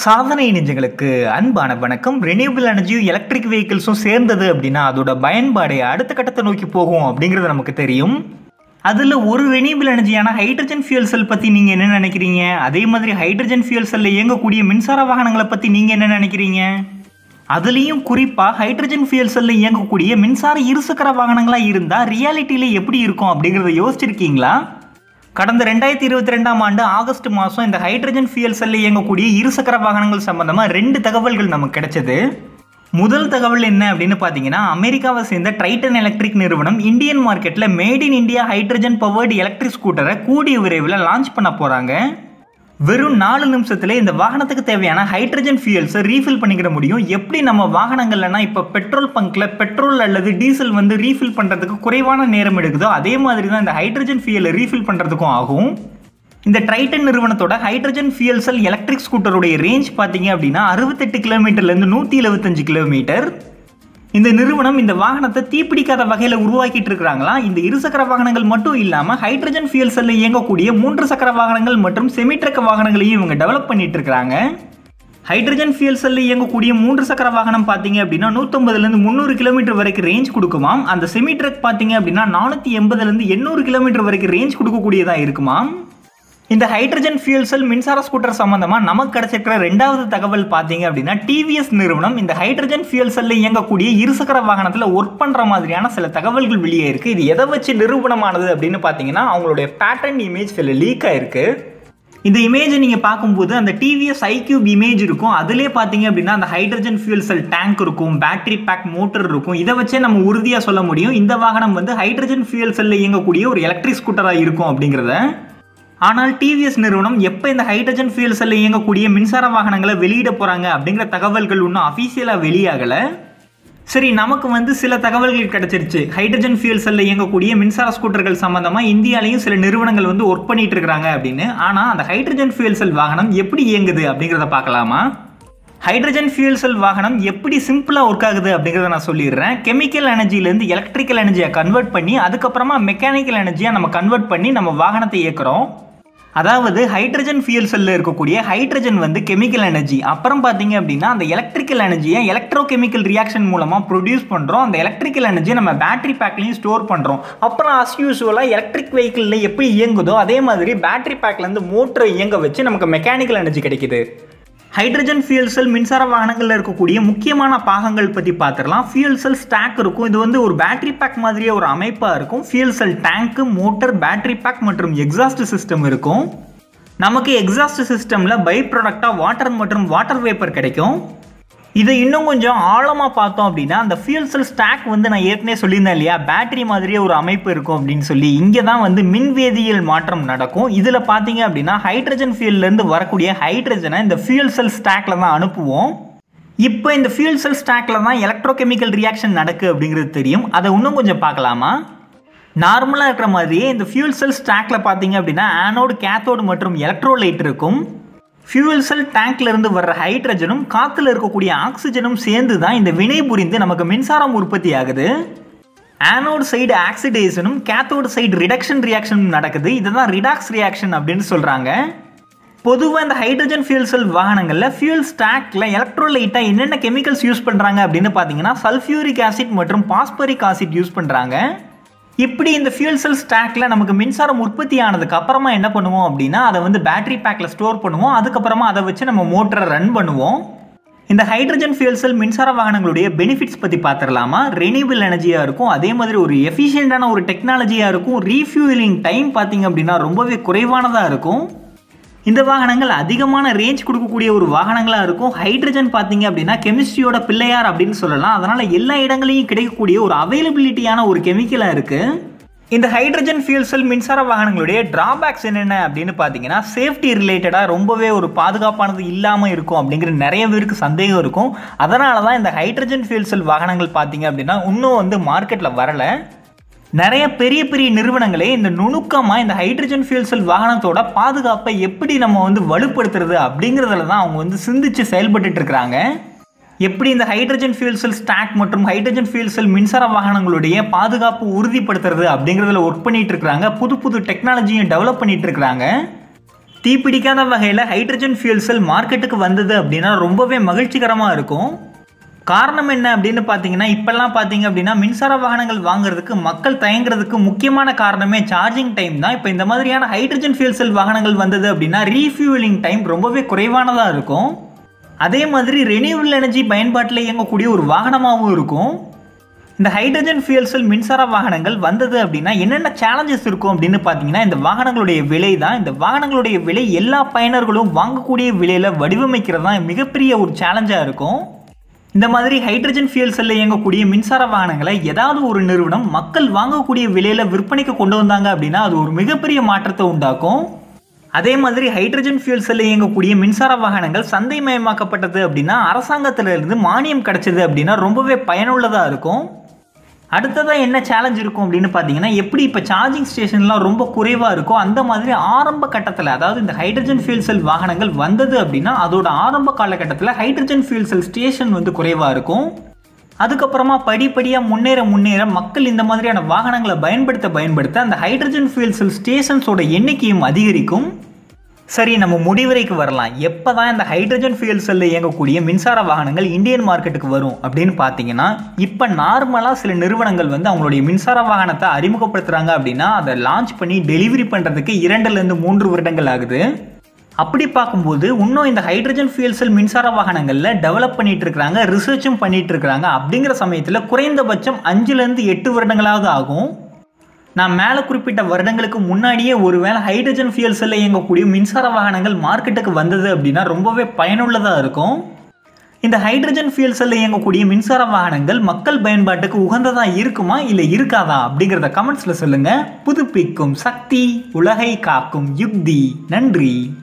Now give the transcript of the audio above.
சாதனை நெஞ்சங்களுக்கு அன்பான வணக்கம் ரெனியூபிள் எனர்ஜியும் எலக்ட்ரிக் வெஹிக்கிள்ஸும் சேர்ந்தது அப்படின்னா அதோட பயன்பாடு அடுத்த கட்டத்தை நோக்கி போகும் அப்படிங்கிறது நமக்கு தெரியும் அதில் ஒரு ரெனியூபிள் எனர்ஜியான ஹைட்ரஜன் ஃபியூல் செல் பற்றி நீங்கள் என்ன நினைக்கிறீங்க அதே மாதிரி ஹைட்ரஜன் ஃபியூல் செல்லில் இயங்கக்கூடிய மின்சார வாகனங்களை பற்றி நீங்கள் என்ன நினைக்கிறீங்க அதுலேயும் குறிப்பாக ஹைட்ரஜன் ஃபியூல் செல்லில் இயங்கக்கூடிய மின்சார இருசக்கர வாகனங்களாக இருந்தால் ரியாலிட்டியில் எப்படி இருக்கும் அப்படிங்கிறத யோசிச்சிருக்கீங்களா கடந்த ரெண்டாயிரத்தி இருபத்தி ரெண்டாம் ஆண்டு ஆகஸ்ட் மாதம் இந்த ஹைட்ரஜன் ஃபியூல் செல்லில் இயங்கக்கூடிய இருசக்கர வாகனங்கள் சம்பந்தமாக ரெண்டு தகவல்கள் நமக்கு கிடைச்சது முதல் தகவல் என்ன அப்படின்னு பார்த்தீங்கன்னா அமெரிக்காவை சேர்ந்த ட்ரைட்டன் எலக்ட்ரிக் நிறுவனம் இந்தியன் மார்க்கெட்டில் made in India hydrogen powered electric ஸ்கூட்டரை கூடிய விரைவில் லான்ச் பண்ண போகிறாங்க வெறும் நாலு நிமிஷத்துல இந்த வாகனத்துக்கு தேவையான ஹைட்ரஜன் ஃபியூல்ஸை ரீஃபில் பண்ணிக்கிற முடியும் எப்படி நம்ம வாகனங்கள்லனா இப்போ பெட்ரோல் பங்க்ல பெட்ரோல் அல்லது டீசல் வந்து ரீஃபில் பண்ணுறதுக்கு குறைவான நேரம் எடுக்குதோ அதே மாதிரி தான் இந்த ஹைட்ரஜன் ஃபியூலை ரீஃபில் பண்ணுறதுக்கும் ஆகும் இந்த ட்ரைட்டன் நிறுவனத்தோட ஹைட்ரஜன் ஃபியூல் செல் எலக்ட்ரிக் ஸ்கூட்டருடைய ரேஞ்ச் பார்த்தீங்க அப்படின்னா அறுபத்தெட்டு கிலோமீட்டர்லேருந்து நூற்றி எழுபத்தஞ்சு கிலோமீட்டர் இந்த நிறுவனம் இந்த வாகனத்தை தீப்பிடிக்காத வகையில் உருவாக்கிட்டு இருக்கிறாங்களா இந்த இருசக்கர வாகனங்கள் மட்டும் இல்லாமல் ஹைட்ரஜன் ஃபியூல் செல்லில் இயங்கக்கூடிய மூன்று சக்கர வாகனங்கள் மற்றும் செமிட்ரக் வாகனங்களையும் இவங்க டெவலப் பண்ணிட்டு இருக்கிறாங்க ஹைட்ரஜன் ஃபியூல் செல்லில் இயங்கக்கூடிய மூன்று சக்கர வாகனம் பார்த்தீங்க அப்படின்னா நூற்றம்பதுலேருந்து முந்நூறு கிலோமீட்டர் வரைக்கும் ரேஞ்ச் கொடுக்குமாம் அந்த செமிட்ரக் பார்த்தீங்க அப்படின்னா நானூற்றி எண்பதுலேருந்து எண்ணூறு கிலோமீட்டர் வரைக்கும் ரேஞ்ச் கொடுக்கக்கூடியதாக இருக்குமாம் இந்த ஹைட்ரஜன் ஃபியூல் செல் மின்சார ஸ்கூட்டர் சம்பந்தமாக நமக்கு கிடைச்சிருக்கிற ரெண்டாவது தகவல் பார்த்தீங்க அப்படின்னா டிவிஎஸ் நிறுவனம் இந்த ஹைட்ரஜன் ஃபியூல் செல்லில் இயங்கக்கூடிய இருசக்கர வாகனத்தில் ஒர்க் பண்ணுற மாதிரியான சில தகவல்கள் வெளியே இருக்குது இது எதை வச்சு நிரூபணமானது அப்படின்னு பார்த்தீங்கன்னா அவங்களுடைய பேட்டர்ன் இமேஜ் சில லீக் ஆயிருக்கு இந்த இமேஜை நீங்கள் பார்க்கும்போது அந்த டிவிஎஸ் ஐக்யூப் இமேஜ் இருக்கும் அதிலே பார்த்தீங்க அப்படின்னா அந்த ஹைட்ரஜன் ஃபியூல் செல் டேங்க் இருக்கும் பேட்டரி பேக் மோட்டர் இருக்கும் இதை வச்சே நம்ம உறுதியாக சொல்ல முடியும் இந்த வாகனம் வந்து ஹைட்ரஜன் ஃபியூல் செல்லில் இயங்கக்கூடிய ஒரு எலக்ட்ரிக் ஸ்கூட்டராக இருக்கும் அப்படிங்கிறத ஆனால் டிவிஎஸ் நிறுவனம் எப்போ இந்த ஹைட்ரஜன் ஃபியூல் செல்லில் இயங்கக்கூடிய மின்சார வாகனங்களை வெளியிட போகிறாங்க அப்படிங்கிற தகவல்கள் இன்னும் அஃபீஷியலாக வெளியாகலை சரி நமக்கு வந்து சில தகவல்கள் கிடைச்சிருச்சு ஹைட்ரஜன் ஃபியூல் செல்லில் இயங்கக்கூடிய மின்சார ஸ்கூட்டர்கள் சம்மந்தமாக இந்தியாலையும் சில நிறுவனங்கள் வந்து ஒர்க் பண்ணிட்டு இருக்கிறாங்க அப்படின்னு ஆனால் அந்த ஹைட்ரஜன் ஃபியூல் செல் வாகனம் எப்படி இயங்குது அப்படிங்கிறத பார்க்கலாமா ஹைட்ரஜன் ஃபியூல் செல் வாகனம் எப்படி சிம்பிளாக ஒர்க் ஆகுது அப்படிங்கிறத நான் சொல்லிடுறேன் கெமிக்கல் எனர்ஜிலேருந்து எலக்ட்ரிக்கல் எனர்ஜியை கன்வெர்ட் பண்ணி அதுக்கப்புறமா மெக்கானிக்கல் எனர்ஜியாக நம்ம கன்வெர்ட் பண்ணி நம்ம வாகனத்தை இயக்குறோம் அதாவது ஹைட்ரஜன் ஃபியூல் செல்லில் இருக்கக்கூடிய ஹைட்ரஜன் வந்து கெமிக்கல் எனர்ஜி அப்புறம் பார்த்தீங்க அப்படின்னா அந்த எலக்ட்ரிக்கல் எனர்ஜியை எலக்ட்ரோ கெமிக்கல் ரியாக்ஷன் மூலமாக ப்ரொடியூஸ் பண்ணுறோம் அந்த எலக்ட்ரிக்கல் எனர்ஜியை நம்ம பேட்டரி பேக்லையும் ஸ்டோர் பண்ணுறோம் அப்புறம் அஸ் யூஸ்வலாக எலக்ட்ரிக் வெஹிக்கிளில் எப்படி இயங்குதோ அதே மாதிரி பேட்டரி பேக்லேருந்து மோட்டரை இயங்க வச்சு நமக்கு மெக்கானிக்கல் எனர்ஜி கிடைக்குது ஹைட்ரஜன் ஃபியூல் செல் மின்சார வாகனங்களில் இருக்கக்கூடிய முக்கியமான பாகங்கள் பற்றி பார்த்துடலாம் ஃபியூல் செல் ஸ்டாக் இருக்கும் இது வந்து ஒரு பேட்டரி பேக் மாதிரியே ஒரு அமைப்பாக இருக்கும் fuel cell tank motor battery pack மற்றும் எக்ஸாஸ்ட் சிஸ்டம் இருக்கும் நமக்கு எக்ஸாஸ்ட் சிஸ்டமில் பை ப்ராடக்டாக வாட்டர் மற்றும் வாட்டர் வேப்பர் கிடைக்கும் இதை இன்னும் கொஞ்சம் ஆழமாக பார்த்தோம் அப்படின்னா அந்த ஃபியூல் செல் ஸ்டாக் வந்து நான் ஏற்கனவே சொல்லியிருந்தேன் இல்லையா பேட்டரி மாதிரியே ஒரு அமைப்பு இருக்கும் அப்படின்னு சொல்லி இங்கே தான் வந்து மின்வேதியியல் மாற்றம் நடக்கும் இதில் பார்த்தீங்க அப்படின்னா ஹைட்ரஜன் ஃபியூல்லேருந்து வரக்கூடிய ஹைட்ரஜனை இந்த ஃபியூல் செல் ஸ்டாக்ல தான் அனுப்புவோம் இப்போ இந்த ஃபியூல் செல் ஸ்டாக்ல தான் எலக்ட்ரோகெமிக்கல் ரியாக்ஷன் நடக்கு அப்படிங்கிறது தெரியும் அதை இன்னும் கொஞ்சம் பார்க்கலாமா நார்மலாக இருக்கிற மாதிரியே இந்த ஃபியூல் செல் ஸ்டாக்ல பார்த்தீங்க அப்படின்னா ஆனோடு கேத்தோடு மற்றும் எலக்ட்ரோலைட் இருக்கும் ஃபியூவல் செல் டேங்க்ல இருந்து வர்ற ஹைட்ரஜனும் காற்றுல இருக்கக்கூடிய ஆக்சிஜனும் சேர்ந்து தான் இந்த வினை புரிந்து நமக்கு மின்சாரம் உற்பத்தி ஆகுது ஆனோடு சைடு ஆக்சிடேஷனும் கேத்தோடு சைடு ரிடக்ஷன் ரியாக்ஷனும் நடக்குது இதுதான் ரிடாக்ஸ் ரியாக்ஷன் அப்படின்னு சொல்கிறாங்க பொதுவாக இந்த ஹைட்ரஜன் ஃபியூல் செல் வாகனங்களில் ஃபியூல் ஸ்டாக்ல எலக்ட்ரோலைட்டாக என்னென்ன கெமிக்கல்ஸ் யூஸ் பண்ணுறாங்க அப்படின்னு பார்த்தீங்கன்னா சல்ஃபியூரிக் ஆசிட் மற்றும் பாஸ்பரிக் ஆசிட் யூஸ் பண்ணுறாங்க இப்படி இந்த ஃபியூல் செல் ஸ்டாக்ல நமக்கு மின்சாரம் உற்பத்தி ஆனதுக்கு அப்புறமா என்ன பண்ணுவோம் அப்படின்னா அதை வந்து பேட்டரி பேக்ல ஸ்டோர் பண்ணுவோம் அதுக்கப்புறமா அதை வச்சு நம்ம மோட்டரை ரன் பண்ணுவோம் இந்த ஹைட்ரஜன் ஃபியூல் செல் மின்சார வாகனங்களுடைய பெனிஃபிட்ஸ் பற்றி பார்த்துடலாமா ரெனியூபிள் எனர்ஜியாக இருக்கும் அதே மாதிரி ஒரு எஃபிஷியண்டான ஒரு டெக்னாலஜியாக இருக்கும் ரீஃபியூலிங் டைம் பார்த்தீங்க அப்படின்னா ரொம்பவே குறைவானதாக இருக்கும் இந்த வாகனங்கள் அதிகமான ரேஞ்ச் கொடுக்கக்கூடிய ஒரு வாகனங்களாக இருக்கும் ஹைட்ரஜன் பார்த்தீங்க அப்படின்னா கெமிஸ்ட்ரியோட பிள்ளையார் அப்படின்னு சொல்லலாம் அதனால் எல்லா இடங்களையும் கிடைக்கக்கூடிய ஒரு அவைலபிலிட்டியான ஒரு கெமிக்கலாக இருக்குது இந்த ஹைட்ரஜன் ஃபியூல் செல் மின்சார வாகனங்களுடைய டிராபேக்ஸ் என்னென்ன அப்படின்னு பார்த்தீங்கன்னா சேஃப்டி ரிலேட்டடாக ரொம்பவே ஒரு பாதுகாப்பானது இல்லாமல் இருக்கும் அப்படிங்கிற நிறைய பேருக்கு சந்தேகம் இருக்கும் அதனால தான் இந்த ஹைட்ரஜன் ஃபியூல் செல் வாகனங்கள் பார்த்தீங்க அப்படின்னா இன்னும் வந்து மார்க்கெட்டில் வரலை நிறைய பெரிய பெரிய நிறுவனங்களே இந்த நுணுக்கமாக இந்த ஹைட்ரஜன் ஃபியூல் செல் வாகனத்தோட பாதுகாப்பை எப்படி நம்ம வந்து வலுப்படுத்துறது அப்படிங்கிறதுல தான் அவங்க வந்து சிந்திச்சு செயல்பட்டு இருக்கிறாங்க எப்படி இந்த ஹைட்ரஜன் ஃபியூல் செல் ஸ்டாக் மற்றும் ஹைட்ரஜன் ஃபியூல் செல் மின்சார வாகனங்களுடைய பாதுகாப்பு உறுதிப்படுத்துறது அப்படிங்கிறதுல ஒர்க் பண்ணிட்டு இருக்கிறாங்க புது புது டெக்னாலஜியும் டெவலப் பண்ணிட்டு இருக்கிறாங்க தீப்பிடிக்காத வகையில் ஹைட்ரஜன் ஃபியூல் செல் மார்க்கெட்டுக்கு வந்தது அப்படின்னா ரொம்பவே மகிழ்ச்சிகரமாக இருக்கும் காரணம் என்ன அப்படின்னு பார்த்தீங்கன்னா இப்போல்லாம் பார்த்தீங்க அப்படின்னா மின்சார வாகனங்கள் வாங்குறதுக்கு மக்கள் தயங்குறதுக்கு முக்கியமான காரணமே சார்ஜிங் டைம் தான் இப்போ இந்த மாதிரியான ஹைட்ரஜன் ஃபியூல் செல் வாகனங்கள் வந்தது அப்படின்னா ரீஃபியூலிங் டைம் ரொம்பவே குறைவானதாக இருக்கும் அதே மாதிரி ரெனியூவல் எனர்ஜி பயன்பாட்டில் இயங்கக்கூடிய ஒரு வாகனமாகவும் இருக்கும் இந்த ஹைட்ரஜன் ஃபியூல் செல் மின்சார வாகனங்கள் வந்தது அப்படின்னா என்னென்ன சேலஞ்சஸ் இருக்கும் அப்படின்னு பார்த்தீங்கன்னா இந்த வாகனங்களுடைய விலை தான் இந்த வாகனங்களுடைய விலை எல்லா பயனர்களும் வாங்கக்கூடிய விலையில் வடிவமைக்கிறது தான் மிகப்பெரிய ஒரு சேலஞ்சாக இருக்கும் இந்த மாதிரி ஹைட்ரஜன் ஃபியூல் செல்லில் இயங்கக்கூடிய மின்சார வாகனங்களை ஏதாவது ஒரு நிறுவனம் மக்கள் வாங்கக்கூடிய விலையில் விற்பனைக்கு கொண்டு வந்தாங்க அப்படின்னா அது ஒரு மிகப்பெரிய மாற்றத்தை உண்டாக்கும் அதே மாதிரி ஹைட்ரஜன் ஃபியூல் செல்லில் இயங்கக்கூடிய மின்சார வாகனங்கள் சந்தைமயமாக்கப்பட்டது அப்படின்னா அரசாங்கத்திலிருந்து மானியம் கிடைச்சது அப்படின்னா ரொம்பவே பயனுள்ளதாக இருக்கும் அடுத்ததாக என்ன சேலஞ்ச் இருக்கும் அப்படின்னு பார்த்தீங்கன்னா எப்படி இப்போ சார்ஜிங் ஸ்டேஷன்லாம் ரொம்ப குறைவாக இருக்கோ அந்த மாதிரி ஆரம்ப கட்டத்தில் அதாவது இந்த ஹைட்ரஜன் ஃபியூல் செல் வாகனங்கள் வந்தது அப்படின்னா அதோட ஆரம்ப காலகட்டத்தில் ஹைட்ரஜன் ஃபியூல் செல் ஸ்டேஷன் வந்து குறைவாக இருக்கும் அதுக்கப்புறமா படிப்படியாக முன்னேற முன்னேற மக்கள் இந்த மாதிரியான வாகனங்களை பயன்படுத்த பயன்படுத்த அந்த ஹைட்ரஜன் ஃபியூல் செல் ஸ்டேஷன்ஸோட எண்ணிக்கையும் அதிகரிக்கும் சரி நம்ம முடிவுரைக்கு வரலாம் எப்போ தான் இந்த ஹைட்ரஜன் ஃபியூல் செல்லில் இயங்கக்கூடிய மின்சார வாகனங்கள் இந்தியன் மார்க்கெட்டுக்கு வரும் அப்படின்னு பார்த்தீங்கன்னா இப்போ நார்மலாக சில நிறுவனங்கள் வந்து அவங்களுடைய மின்சார வாகனத்தை அறிமுகப்படுத்துகிறாங்க அப்படின்னா அதை லான்ச் பண்ணி டெலிவரி பண்ணுறதுக்கு இரண்டுலேருந்து மூன்று வருடங்கள் ஆகுது அப்படி பார்க்கும்போது இன்னும் இந்த ஹைட்ரஜன் ஃபியூல் செல் மின்சார வாகனங்களில் டெவலப் பண்ணிட்டு இருக்கிறாங்க ரிசர்ச்சும் பண்ணிட்டு இருக்கிறாங்க அப்படிங்கிற சமயத்தில் குறைந்தபட்சம் அஞ்சுலேருந்து எட்டு வருடங்களாவது ஆகும் நான் மேலே குறிப்பிட்ட வருடங்களுக்கு முன்னாடியே ஒருவேளை ஹைட்ரஜன் ஃபியூல் செல்ல இயங்கக்கூடிய மின்சார வாகனங்கள் மார்க்கெட்டுக்கு வந்தது அப்படின்னா ரொம்பவே பயனுள்ளதாக இருக்கும் இந்த ஹைட்ரஜன் ஃபியூல் செல்ல இயங்கக்கூடிய மின்சார வாகனங்கள் மக்கள் பயன்பாட்டுக்கு உகந்ததாக இருக்குமா இல்லை இருக்காதா அப்படிங்கிறத கமெண்ட்ஸில் சொல்லுங்கள் புதுப்பிக்கும் சக்தி உலகை காக்கும் யுக்தி நன்றி